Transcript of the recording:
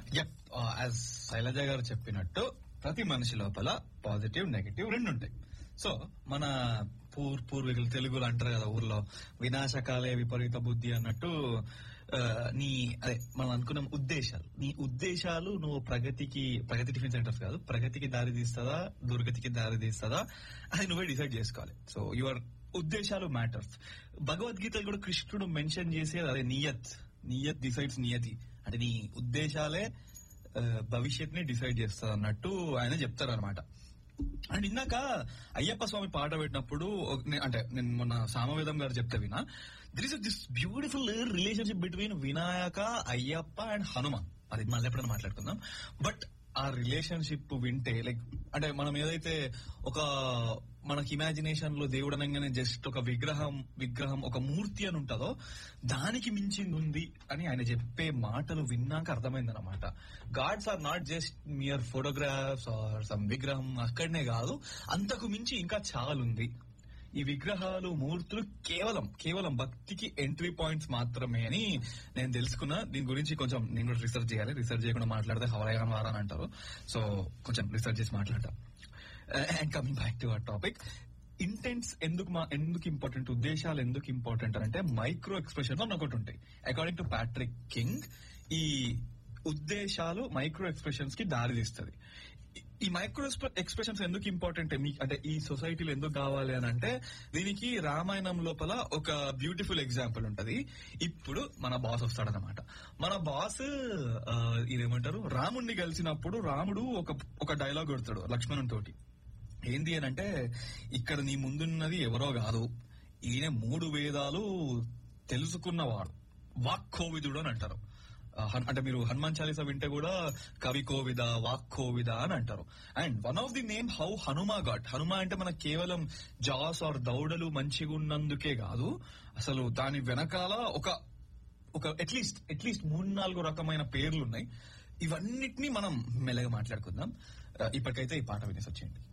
yup as Shailaja గారు చెప్పినట్టు ప్రతి మనిషి లోపల పాజిటివ్ నెగటివ్ రెండు ఉంటాయి సో మన పూర్ పూర్వీకులు తెలుగులో అంటారు కదా ఊర్లో వినాశకాలే విపరీత బుద్ధి అన్నట్టు ఆ, నీ అదే మనం అనుకున్న ఉద్దేశాలు నీ ఉద్దేశాలు నువ్వు ప్రగతికి ప్రగతి టిఫిన్ సెంటర్స్ కాదు ప్రగతికి దారి తీస్తుందా దుర్గతికి దారి తీస్తుందా అది నువ్వే డిసైడ్ చేసుకోవాలి సో యువర్ ఉద్దేశాలు మ్యాటర్స్ భగవద్గీతలు కూడా కృష్ణుడు మెన్షన్ చేసేది అదే నియత్ నియత్ డిసైడ్స్ నియతి అంటే నీ ఉద్దేశాలే భవిష్యత్ ని డిసైడ్ చేస్తుంది అన్నట్టు ఆయన చెప్తారు అనమాట అండ్ ఇందాక అయ్యప్ప స్వామి పాట పెట్టినప్పుడు ఒక- నే- అంటే నేను మొన్న సామవేదం గారు చెప్తే వినా there is this beautiful relationship between Vinayaka Ayyappa and Hanuman అది మళ్ళీ ఎప్పుడైనా మాట్లాడుకుందాం బట్ ఆ రిలేషన్షిప్ వింటే లైక్ అంటే మనం ఏదైతే ఒక మనకి ఇమాజినేషన్ లో దేవుడు అనగానే జస్ట్ ఒక విగ్రహం విగ్రహం ఒక మూర్తి అని ఉంటుందో దానికి మించింది ఉంది అని ఆయన చెప్పే మాటలు విన్నాక అర్థమైంది అనమాట gods are not just mere photographs are some విగ్రహం అక్కడనే కాదు అంతకు మించి ఇంకా చాలా ఉంది ఈ విగ్రహాలు మూర్తులు కేవలం కేవలం భక్తికి ఎంట్రీ పాయింట్స్ మాత్రమే అని నేను తెలుసుకున్నా దీని గురించి కొంచెం నేను కూడా రీసెర్చ్ చేయాలి రీసెర్చ్ చేయకుండా మాట్లాడితే హవరాయన వారా అని అంటారు సో కొంచెం రీసెర్చ్ చేసి మాట్లాడతాం and coming back to our topic intents ఎందుకు మా ఎందుకు ఇంపార్టెంట్ ఉద్దేశాలు ఎందుకు ఇంపార్టెంట్ అంటే మైక్రో ఎక్స్ప్రెషన్ అని ఒకటి ఉంటాయి అకార్డింగ్ టు ప్యాట్రిక్ కింగ్ ఈ ఉద్దేశాలు మైక్రో ఎక్స్ప్రెషన్స్ కి దారి తీస్తుంది ఈ మైక్రో ఎక్స్ప్రెషన్స్ ఎందుకు ఇంపార్టెంట్ మీ అంటే ఈ సొసైటీలో ఎందుకు కావాలి అని అంటే దీనికి రామాయణం లోపల ఒక బ్యూటిఫుల్ ఎగ్జాంపుల్ ఉంటది ఇప్పుడు మన బాస్ వస్తాడనమాట మన బాస్ ఆ, ఇదేమంటారు రాముణ్ణి కలిసినప్పుడు రాముడు ఒక ఒక డైలాగ్ కొడతాడు లక్ష్మణుని తోటి ఏంది అని అంటే ఇక్కడ నీ ముందున్నది ఎవరో కాదు ఈయన మూడు వేదాలు తెలుసుకున్నవాడు వాక్కోవిదుడు అని అంటారు ఆ, హన్- అంటే మీరు హనుమాన్ చాలీసా వింటే కూడా కవి కోవిద వాక్ కోవిద అని అంటారు and one of the name how Hanuma got Hanuma అంటే మనకు కేవలం జాస్ ఆర్ దౌడలు మంచిగా ఉన్నందుకే కాదు అసలు దాని వెనకాల ఒక ఒక అట్లీస్ట్ అట్లీస్ట్ మూడు నాలుగు రకమైన పేర్లు ఉన్నాయి ఇవన్నిటినీ మనం మెల్లగా మాట్లాడుకుందాం ఆ, ఇప్పటికైతే ఈ పాట వినేసి వచ్చేయండి